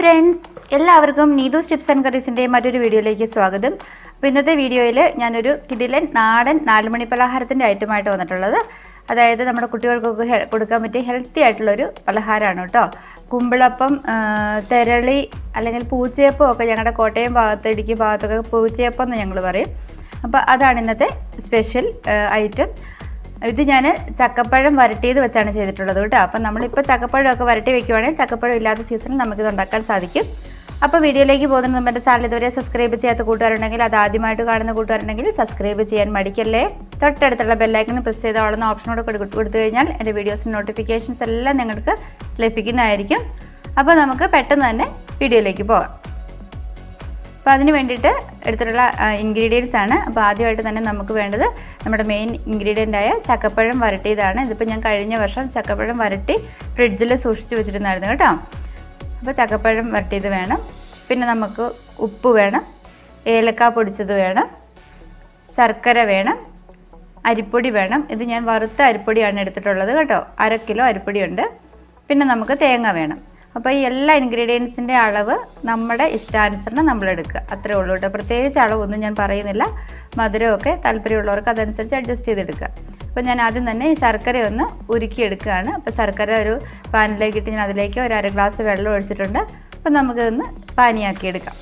friends എല്ലാവർക്കും നീതൂസ് tips and കറീസിൻ്റെ മറ്റൊരു വീഡിയോയിലേക്ക് സ്വാഗതം അപ്പോൾ ഇന്നത്തെ വീഡിയോയിൽ ഞാനൊരു കിടിലൻ നാടൻ നാലുമണി പലഹാരത്തിൻ്റെ ഐറ്റമായിട്ട് വന്നിട്ടുള്ളത് അതായത് നമ്മുടെ കുട്ടികൾക്കൊക്കെ ഹെ- കൊടുക്കാൻ പറ്റിയ ഹെൽത്തി ആയിട്ടുള്ളൊരു പലഹാരമാണ് കേട്ടോ കുമ്പിളപ്പം ആ, തെരളി അല്ലെങ്കിൽ പൂച്ചയപ്പം ഒക്കെ ഞങ്ങളുടെ കോട്ടയം ഭാഗത്ത് ഇടുക്കി ഭാഗത്തൊക്കെ പൂച്ചയപ്പം എന്ന് ഞങ്ങൾ പറയും അപ്പോൾ അതാണ് ഇന്നത്തെ സ്പെഷ്യൽ ഐറ്റം ഇത് ഞാൻ ചക്കപ്പഴം വരട്ടിയത് വെച്ചാണ് ചെയ്തിട്ടുള്ളത് കേട്ടോ അപ്പം നമ്മളിപ്പോൾ ചക്കപ്പഴമൊക്കെ വരട്ടി വെക്കുവാണെങ്കിൽ ചക്കപ്പഴം ഇല്ലാത്ത സീസണിൽ നമുക്കിത് ഉണ്ടാക്കാൻ സാധിക്കും അപ്പോൾ വീഡിയോയിലേക്ക് പോകുന്നതിന് മുമ്പ് എൻ്റെ ചാനൽ ഇതുവരെ സബ്സ്ക്രൈബ് ചെയ്യാത്ത കൂട്ടുകാരുണ്ടെങ്കിൽ അത് ആദ്യമായിട്ട് കാണുന്ന കൂട്ടുകാരുണ്ടെങ്കിൽ സബ്സ്ക്രൈബ് ചെയ്യാൻ മടിക്കല്ലേ തൊട്ടടുത്തുള്ള ബെല്ലൈക്കൺ പ്രസ് ചെയ്ത് ഓളുന്ന ഓപ്ഷനോട് കൊടുത്തു കൊടുത്തു കഴിഞ്ഞാൽ എൻ്റെ വീഡിയോസിൻ്റെ നോട്ടിഫിക്കേഷൻസ് എല്ലാം നിങ്ങൾക്ക് ലഭിക്കുന്നതായിരിക്കും അപ്പോൾ നമുക്ക് പെട്ടെന്ന് തന്നെ വീഡിയോയിലേക്ക് പോകാം അപ്പോൾ അതിന് വേണ്ടിയിട്ട് എടുത്തിട്ടുള്ള ഇൻഗ്രീഡിയൻസ് ആണ് അപ്പോൾ ആദ്യമായിട്ട് തന്നെ നമുക്ക് വേണ്ടത് നമ്മുടെ മെയിൻ ഇൻഗ്രീഡിയൻ്റ് ആയ ചക്കപ്പഴം വരട്ടിയതാണ് ഇതിപ്പോൾ ഞാൻ കഴിഞ്ഞ വർഷം ചക്കപ്പഴം വരട്ടി ഫ്രിഡ്ജിൽ സൂക്ഷിച്ച് വെച്ചിട്ടുണ്ടായിരുന്നു കേട്ടോ അപ്പോൾ ചക്കപ്പഴം വരട്ടിയത് വേണം പിന്നെ നമുക്ക് ഉപ്പ് വേണം ഏലക്ക പൊടിച്ചത് വേണം ശർക്കര വേണം അരിപ്പൊടി വേണം ഇത് ഞാൻ വറുത്ത അരിപ്പൊടിയാണ് എടുത്തിട്ടുള്ളത് കേട്ടോ അര കിലോ അരിപ്പൊടിയുണ്ട് പിന്നെ നമുക്ക് തേങ്ങ വേണം അപ്പോൾ ഈ എല്ലാ ഇൻഗ്രീഡിയൻസിൻ്റെ അളവ് നമ്മുടെ ഇഷ്ടാനുസരണം നമ്മൾ എടുക്കുക അത്രേ ഉള്ളൂ കേട്ടോ പ്രത്യേകിച്ച് അളവൊന്നും ഞാൻ പറയുന്നില്ല മധുരമൊക്കെ താല്പര്യമുള്ളവർക്ക് അതനുസരിച്ച് അഡ്ജസ്റ്റ് ചെയ്തെടുക്കുക അപ്പോൾ ഞാൻ ആദ്യം തന്നെ ഈ ശർക്കര ഒന്ന് ഉരുക്കിയെടുക്കുകയാണ് അപ്പോൾ ശർക്കര ഒരു പാനിലേക്ക് ഇട്ട് ഞാൻ അതിലേക്ക് ഒരു അര ഗ്ലാസ് വെള്ളം ഒഴിച്ചിട്ടുണ്ട് അപ്പോൾ നമുക്കിതൊന്ന് പാനിയാക്കി എടുക്കാം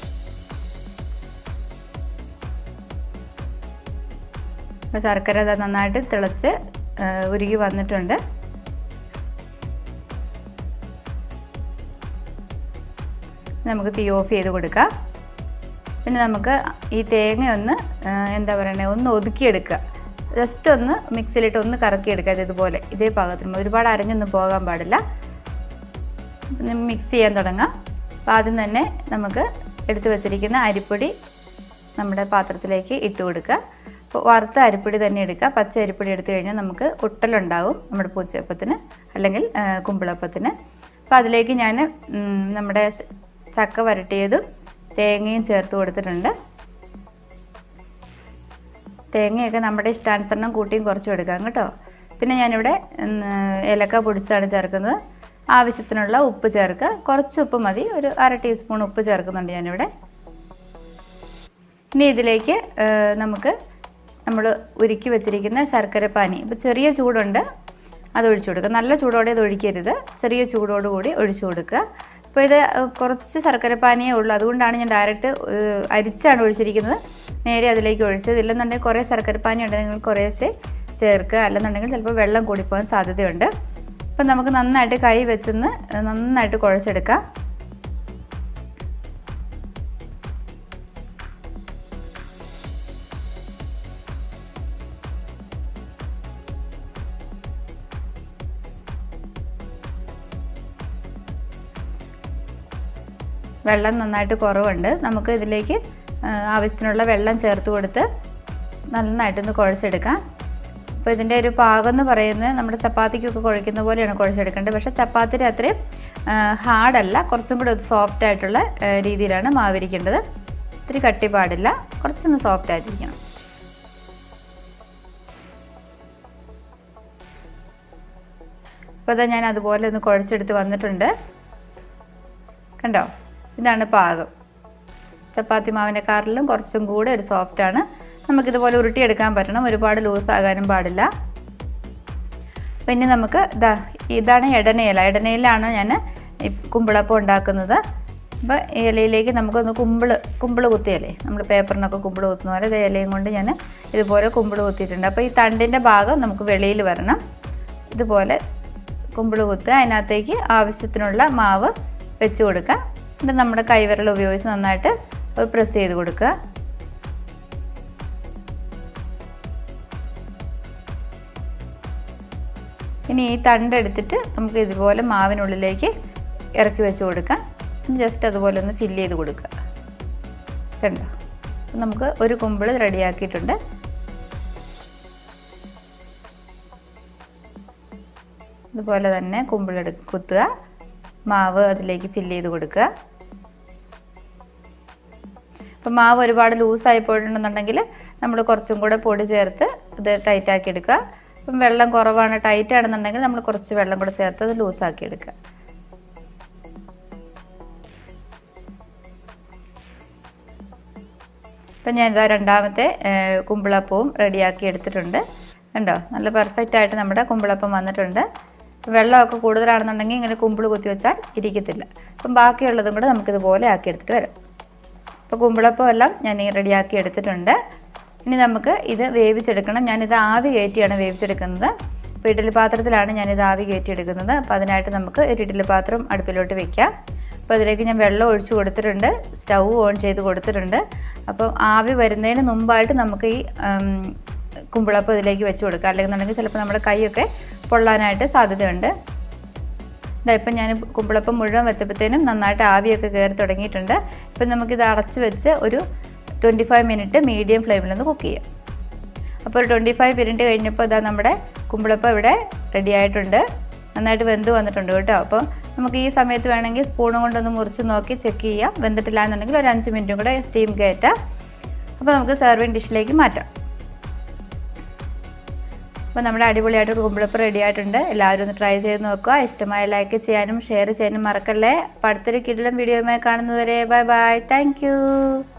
അപ്പോൾ ശർക്കര ഇത് നന്നായിട്ട് തിളച്ച് ആ, ഉരുകി വന്നിട്ടുണ്ട് നമുക്ക് തീ ഓഫ് ചെയ്ത് കൊടുക്കാം പിന്നെ നമുക്ക് ഈ തേങ്ങ ഒന്ന് ആ, എന്താ പറയണേ ഒന്ന് ഒതുക്കിയെടുക്കുക ജസ്റ്റ് ഒന്ന് മിക്സിയിലിട്ട് ഒന്ന് കറക്കിയെടുക്കുക ഇത് ഇതുപോലെ ഇതേ പാകത്തിന് ഒരുപാട് അരഞ്ഞൊന്നും പോകാൻ പാടില്ല മിക്സ് ചെയ്യാൻ തുടങ്ങാം അപ്പോൾ ആദ്യം തന്നെ നമുക്ക് എടുത്തു വച്ചിരിക്കുന്ന അരിപ്പൊടി നമ്മുടെ പാത്രത്തിലേക്ക് ഇട്ട് കൊടുക്കുക അപ്പോൾ വറുത്ത അരിപ്പൊടി തന്നെ എടുക്കുക പച്ച അരിപ്പൊടി എടുത്തു കഴിഞ്ഞാൽ നമുക്ക് ഒട്ടലുണ്ടാവും നമ്മുടെ പൂച്ചയപ്പത്തിന് അല്ലെങ്കിൽ ആ, കുമ്പിളപ്പത്തിന് അപ്പോൾ അതിലേക്ക് ഞാൻ ഉം, നമ്മുടെ സ് ചക്ക വരട്ടിയതും തേങ്ങയും ചേർത്ത് കൊടുത്തിട്ടുണ്ട് തേങ്ങയൊക്കെ നമ്മുടെ ഇഷ്ടാനുസരണം കൂട്ടിയും കുറച്ചും എടുക്കാം കേട്ടോ പിന്നെ ഞാനിവിടെ ഉം, ഏലക്ക പൊടിച്ചാണ് ചേർക്കുന്നത് ആവശ്യത്തിനുള്ള ഉപ്പ് ചേർക്കുക കുറച്ച് ഉപ്പ് മതി ഒരു അര ടീസ്പൂൺ ഉപ്പ് ചേർക്കുന്നുണ്ട് ഞാനിവിടെ ഇനി ഇതിലേക്ക് ആ, നമുക്ക് നമ്മൾ ഉരുക്കി വെച്ചിരിക്കുന്ന ശർക്കര പാനി ഇപ്പോൾ ചെറിയ ചൂടുണ്ട് അത് ഒഴിച്ചു കൊടുക്കുക നല്ല ചൂടോടെ ഇത് ഒഴിക്കരുത് ചെറിയ ചൂടോടുകൂടി ഒഴിച്ചു കൊടുക്കുക ഇപ്പോൾ ഇത് ആ, കുറച്ച് ശർക്കര പാനിയേ ഉള്ളൂ അതുകൊണ്ടാണ് ഞാൻ ഡയറക്റ്റ് അരിച്ചാണ് ഒഴിച്ചിരിക്കുന്നത് നേരെ അതിലേക്ക് ഒഴിച്ചത് ഇല്ലെന്നുണ്ടെങ്കിൽ കുറേ ശർക്കര പാനി ഉണ്ടെങ്കിൽ കുറേശ്ശെ ചേർക്കുക അല്ലെന്നുണ്ടെങ്കിൽ ചിലപ്പോൾ വെള്ളം കൂടിപ്പോകാൻ സാധ്യതയുണ്ട് അപ്പം നമുക്ക് നന്നായിട്ട് കൈ വെച്ചൊന്ന് നന്നായിട്ട് കുഴച്ചെടുക്കാം വെള്ളം നന്നായിട്ട് കുറവുണ്ട് നമുക്ക് ഇതിലേക്ക് ആ, ആവശ്യത്തിനുള്ള വെള്ളം ചേർത്ത് കൊടുത്ത് നന്നായിട്ടൊന്ന് കുഴച്ചെടുക്കാം അപ്പോൾ ഇതിൻ്റെ ഒരു പാകം എന്ന് പറയുന്നത് നമ്മുടെ ചപ്പാത്തിക്കൊക്കെ കുഴയ്ക്കുന്ന പോലെയാണ് കുഴച്ചെടുക്കേണ്ടത് പക്ഷേ ചപ്പാത്തിയുടെ അത്രയും ഹാർഡല്ല കുറച്ചും കൂടി സോഫ്റ്റ് ആയിട്ടുള്ള ആ, രീതിയിലാണ് മാവിരിക്കേണ്ടത് ഇത്തിരി കട്ടി പാടില്ല കുറച്ചൊന്ന് സോഫ്റ്റ് ആയിട്ടിരിക്കണം അപ്പോൾ ഇതാ ഞാൻ അതുപോലെ ഒന്ന് കുഴച്ചെടുത്ത് വന്നിട്ടുണ്ട് കണ്ടോ ഇതാണ് പാകം ചപ്പാത്തി മാവിനെക്കാട്ടിലും കുറച്ചും കൂടെ ഒരു സോഫ്റ്റാണ് നമുക്കിതുപോലെ ഉരുട്ടിയെടുക്കാൻ പറ്റണം ഒരുപാട് ലൂസ് ആകാനും പാടില്ല പിന്നെ നമുക്ക് ഇതാ ഇതാണ് ഇടനയില ഇടനയിലാണ് ഞാൻ ഈ കുമ്പിളപ്പം ഉണ്ടാക്കുന്നത് അപ്പോൾ ഇലയിലേക്ക് നമുക്കൊന്ന് കുമ്പിള് കുമ്പിള് കുത്തിയല്ലേ നമ്മൾ പേപ്പറിനൊക്കെ കുമ്പിള് കുത്തുന്ന പോലെ ഇത് ഇലയും കൊണ്ട് ഞാൻ ഇതുപോലെ കുമ്പിള് കുത്തിയിട്ടുണ്ട് അപ്പോൾ ഈ തണ്ടിൻ്റെ ഭാഗം നമുക്ക് വെളിയിൽ വരണം ഇതുപോലെ കുമ്പിള് കുത്തുക അതിനകത്തേക്ക് ആവശ്യത്തിനുള്ള മാവ് വെച്ച് കൊടുക്കുക എന്നിട്ട് നമ്മുടെ കൈവിരൽ ഉപയോഗിച്ച് നന്നായിട്ട് പ്രസ് ചെയ്ത് കൊടുക്കുക ഇനി ഈ തണ്ട് എടുത്തിട്ട് നമുക്ക് ഇതുപോലെ മാവിനുള്ളിലേക്ക് ഇറക്കി വെച്ച് കൊടുക്കാം ജസ്റ്റ് അതുപോലെ ഒന്ന് ഫില്ല് ചെയ്ത് കൊടുക്കുക കണ്ടോ അപ്പം നമുക്ക് ഒരു കുമ്പിൾ റെഡിയാക്കിയിട്ടുണ്ട് ഇതുപോലെ തന്നെ കുമ്പിളെടു കുത്തുക മാവ് അതിലേക്ക് ഫില്ല് ചെയ്ത് കൊടുക്കുക അപ്പം മാവ് ഒരുപാട് ലൂസായി പോയിട്ടുണ്ടെന്നുണ്ടെങ്കിൽ നമ്മൾ കുറച്ചും കൂടെ പൊടി ചേർത്ത് ഇത് ടൈറ്റാക്കി എടുക്കുക ഇപ്പം വെള്ളം കുറവാണ് ടൈറ്റ് ആണെന്നുണ്ടെങ്കിൽ നമ്മൾ കുറച്ച് വെള്ളം കൂടെ ചേർത്ത് അത് ലൂസാക്കി എടുക്കുക അപ്പം ഞാൻ ഇതാ രണ്ടാമത്തെ ഏഹ്, കുമ്പിളപ്പവും റെഡിയാക്കി എടുത്തിട്ടുണ്ട് കണ്ടോ നല്ല പെർഫെക്റ്റ് ആയിട്ട് നമ്മുടെ കുമ്പിളപ്പം വന്നിട്ടുണ്ട് വെള്ളമൊക്കെ കൂടുതലാണെന്നുണ്ടെങ്കിൽ ഇങ്ങനെ കുമ്പിൾ കുത്തി വെച്ചാൽ ഇരിക്കത്തില്ല അപ്പം ബാക്കിയുള്ളതും കൂടെ നമുക്കിതുപോലെ ആക്കി എടുത്തിട്ട് വരാം അപ്പോൾ കുമ്പിളപ്പം എല്ലാം ഞാൻ ഈ റെഡിയാക്കി എടുത്തിട്ടുണ്ട് ഇനി നമുക്ക് ഇത് വേവിച്ചെടുക്കണം ഞാനിത് ആവി കയറ്റിയാണ് വേവിച്ചെടുക്കുന്നത് അപ്പോൾ ഇഡ്ഡലി പാത്രത്തിലാണ് ഞാനിത് ആവി കയറ്റിയെടുക്കുന്നത് അപ്പോൾ അതിനായിട്ട് നമുക്ക് ഒരു ഇഡ്ഡലി പാത്രം അടുപ്പിലോട്ട് വെക്കാം അപ്പോൾ അതിലേക്ക് ഞാൻ വെള്ളം ഒഴിച്ച് കൊടുത്തിട്ടുണ്ട് സ്റ്റൗ ഓൺ ചെയ്ത് കൊടുത്തിട്ടുണ്ട് അപ്പോൾ ആവി വരുന്നതിന് മുമ്പായിട്ട് നമുക്ക് ഈ ഉം, കുമ്പിളപ്പം ഇതിലേക്ക് വെച്ച് കൊടുക്കാം അല്ലെങ്കിൽ ചിലപ്പോൾ നമ്മുടെ കൈയൊക്കെ പൊള്ളാനായിട്ട് സാധ്യതയുണ്ട് ഇതാ ഇപ്പം ഞാൻ കുമ്പിളപ്പം മുഴുവൻ വെച്ചപ്പോഴത്തേനും നന്നായിട്ട് ആവിയൊക്കെ കയറി തുടങ്ങിയിട്ടുണ്ട് ഇപ്പം നമുക്കിത് അടച്ച് വെച്ച് ഒരു ട്വൻറ്റി ഫൈവ് മിനിറ്റ് മീഡിയം ഫ്ലെയിമിലൊന്ന് കുക്ക് ചെയ്യാം അപ്പോൾ ഒരു ട്വൻറ്റി ഫൈവ് മിനിറ്റ് കഴിഞ്ഞപ്പോൾ ഇതാ നമ്മുടെ കുമ്പിളപ്പം ഇവിടെ റെഡി ആയിട്ടുണ്ട് നന്നായിട്ട് വെന്ത് വന്നിട്ടുണ്ട് കേട്ടോ അപ്പോൾ നമുക്ക് ഈ സമയത്ത് വേണമെങ്കിൽ സ്പൂണും കൊണ്ടൊന്ന് മുറിച്ച് നോക്കി ചെക്ക് ചെയ്യാം വെന്തിട്ടില്ല എന്നുണ്ടെങ്കിൽ ഒരു അഞ്ച് മിനിറ്റും കൂടെ സ്റ്റീം കയറ്റാം അപ്പോൾ നമുക്ക് സെർവിങ് ഡിഷിലേക്ക് മാറ്റാം അപ്പോൾ നമ്മുടെ അടിപൊളിയായിട്ട് കുമ്പിളപ്പം റെഡി ആയിട്ടുണ്ട് എല്ലാവരും ഒന്ന് ട്രൈ ചെയ്ത് നോക്കുക ഇഷ്ടമായ ലൈക്ക് ചെയ്യാനും ഷെയർ ചെയ്യാനും മറക്കല്ലേ അപ്പോൾ അടുത്തൊരു കിടിലം വീഡിയോയുമായി കാണുന്നതുവരെ ബൈ ബൈ താങ്ക്